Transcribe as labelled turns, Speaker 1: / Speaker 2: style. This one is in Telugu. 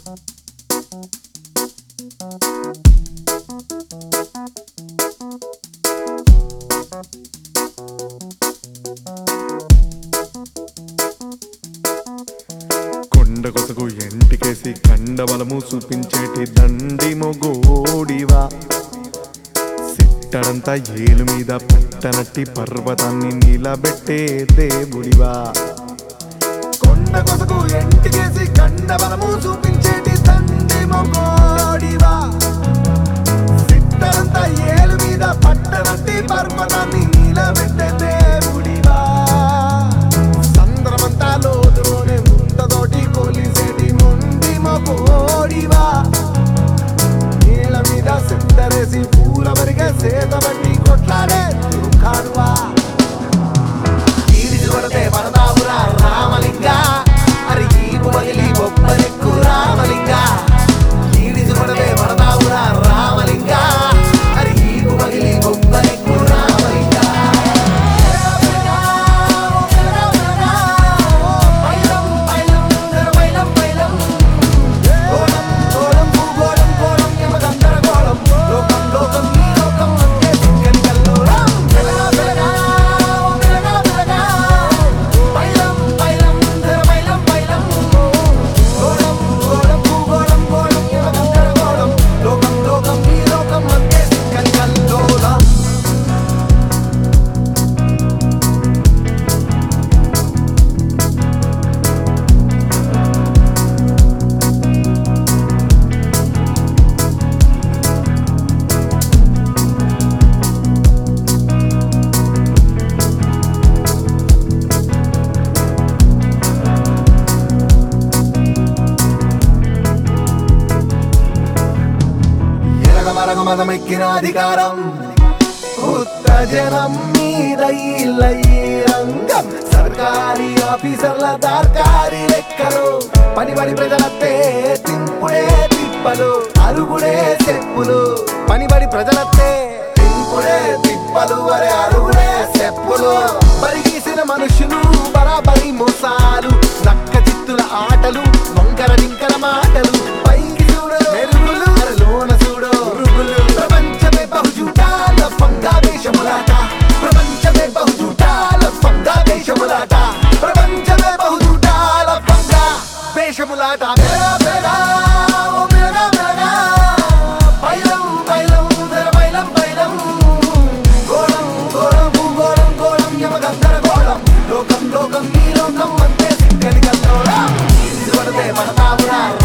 Speaker 1: కొండ కొసకు ఎంటికేసి కండబలము చూపించేటి దండి మొగోడివా సిట్టడంతా ఏలు మీద పట్టనట్టి పర్వతాన్ని నిలబెట్టే దేవుడివా కొండ కొసకు ఎంటికేసి కండబలము చూపించేటి దండి మొగోడివా సిట్టడంతా ఏలు మీద పట్టనట్టి పర్వతాన్ని నిలబెట్టే దేవుడివా సంద్రమంతా లోతులోనే ముంతతోటి కొలిసేటి మొండి మోడివా నీళ్ళ మీద సిద్ధరేసి పూల వరిగే సేత బట్టి కొట్లాడే కాడువా ఈడిది కొడితే పడదావురా రామలింగ అరి ఈపు పగిలి గొప్పలెక్కు రామలింగ ఈడిది కొడితే పడదావురా రామలింగ అరి ఈపు పగిలి గొప్పలెక్కు రామలింగ లోకం ఎరగమరగ మదమెక్కిన అధికారం ఉత్త జనం మీద ఇళ్ళ ఈ రంగం సర్కారీ ఆఫీసర్ల దార్కారి లెక్కలు పనిబడి ప్రజలత్తే తింపుడే తిప్పలు అరుగుడే చెప్పులు పనిబడి ప్రజలత్తే తింపుడే తిప్పలు అరే అరుగుడే చెప్పులు పరిగీసిన మనుషులు బరాబరి మోసాలు నక్క చిత్తుల ఆటలు వంకర డింకర మాటలు పైకి చూడు మెరుగులు అరే లోన చూడు పురుగులు ప్రపంచమే బహుజూటాల ఫంగా వేషములాట ప్రపంచమే బహుజూటాల ఫంగా వేషములాట ప్రపంచమే బహుజూటాల ఫంగా వేషములాట మెరగా మెరగా ఓ మెరగా మెరగా పైలం పైలం ధర పైలం పైలం గోళం గోళం భూగోళం గోళం యమగంధర గోళం లోకం లోకం ఈ లోకం అంతే సిక్కని కల్లోలం ఇది కొడితే పడతావురా